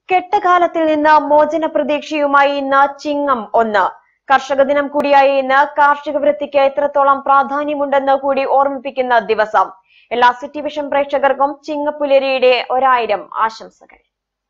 കെട്ടകാലത്തിൽ നിന്ന് മോചന പ്രതീക്ഷയുമായി ഇന്ന് ചിങ്ങം ഒന്ന് കർഷക ദിനം കൂടിയായി ഇന്ന് കാർഷിക വൃത്തിക്ക് എത്രത്തോളം പ്രാധാന്യമുണ്ടെന്ന് കൂടി ഓർമ്മിപ്പിക്കുന്ന ദിവസം എല്ലാ സിറ്റി വിഷൻ പ്രേക്ഷകർക്കും ചിങ്ങപ്പുലരിയുടെ ഒരായിരം ആശംസകൾ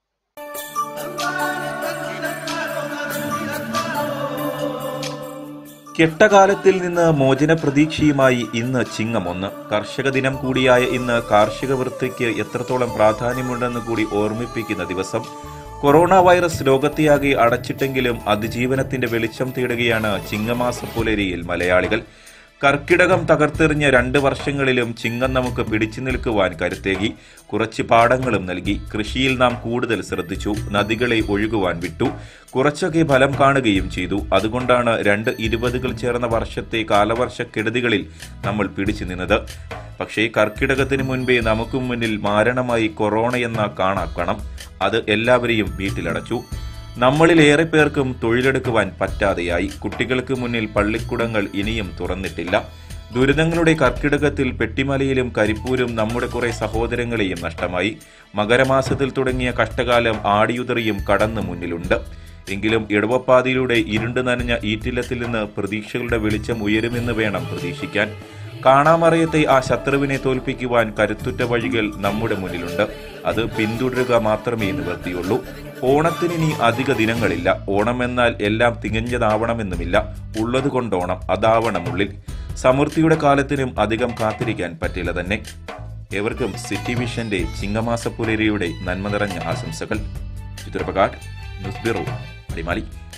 കെട്ടകാലത്തിൽ നിന്ന് മോചന പ്രതീക്ഷയുമായി ഇന്ന് ചിങ്ങം ഒന്ന് കർഷക ദിനം കൂടിയായ ഇന്ന് കാർഷിക വൃത്തിക്ക് എത്രത്തോളം പ്രാധാന്യമുണ്ടെന്ന് കൂടി ഓർമ്മിപ്പിക്കുന്ന ദിവസം കൊറോണ വൈറസ് ലോകത്തെയാകെ അടച്ചിട്ടെങ്കിലും അതിജീവനത്തിന്റെ വെളിച്ചം തേടുകയാണ് ചിങ്ങമാസ പുലരിയിൽ മലയാളികൾ കർക്കിടകം തകർത്തെറിഞ്ഞ രണ്ട് വർഷങ്ങളിലും ചിങ്ങം നമുക്ക് പിടിച്ചു നിൽക്കുവാൻ കരുത്തേകി കുറച്ച് പാഠങ്ങളും നൽകി കൃഷിയിൽ നാം കൂടുതൽ ശ്രദ്ധിച്ചു നദികളെ ഒഴുകുവാൻ വിട്ടു കുറച്ചൊക്കെ ഫലം കാണുകയും ചെയ്തു അതുകൊണ്ടാണ് രണ്ട് ഇരുപതുകൾ ചേർന്ന വർഷത്തെ കാലവർഷക്കെടുതികളിൽ നമ്മൾ പിടിച്ചു നിന്നത് പക്ഷേ കർക്കിടകത്തിന് മുൻപേ നമുക്ക് മുന്നിൽ മാരണമായി കൊറോണ എന്ന കാണാക്കണം അത് എല്ലാവരെയും വീട്ടിലടച്ചു നമ്മളിൽ ഏറെ പേർക്കും തൊഴിലെടുക്കുവാൻ പറ്റാതെയായി കുട്ടികൾക്ക് മുന്നിൽ പള്ളിക്കുടങ്ങൾ ഇനിയും തുറന്നിട്ടില്ല ദുരിതങ്ങളുടെ കർക്കിടകത്തിൽ പെട്ടിമലയിലും കരിപ്പൂരും നമ്മുടെ കുറെ സഹോദരങ്ങളെയും നഷ്ടമായി മകരമാസത്തിൽ തുടങ്ങിയ കഷ്ടകാലം ആടിയുതറിയും കടന്നു മുന്നിലുണ്ട് എങ്കിലും ഇടവപ്പാതിയിലൂടെ ഇരുണ്ടു നനഞ്ഞ ഈറ്റില്ലത്തിൽ നിന്ന് പ്രതീക്ഷകളുടെ വെളിച്ചം ഉയരുമെന്ന് വേണം പ്രതീക്ഷിക്കാൻ കാണാമറയത്തെ ആ ശത്രുവിനെ തോൽപ്പിക്കുവാൻ കരുത്തുറ്റ വഴികൾ നമ്മുടെ മുന്നിലുണ്ട് അത് പിന്തുടരുക മാത്രമേ നിവർത്തിയുള്ളൂ ഓണത്തിനിനി അധിക ദിനങ്ങളില്ല ഓണം എന്നാൽ എല്ലാം തികഞ്ഞതാവണമെന്നുമില്ല ഉള്ളത് കൊണ്ടോണം അതാവണം ഉള്ളിൽ സമൃദ്ധിയുടെ കാലത്തിനും അധികം കാത്തിരിക്കാൻ പറ്റില്ല തന്നെ ഏവർക്കും സിറ്റി വിഷന്റെ ചിങ്ങമാസ പുലരിയുടെ നന്മ നിറഞ്ഞ ആശംസകൾ ചിത്രപ്രകാട് ന്യൂസ് ബ്യൂറോ അടിമാലി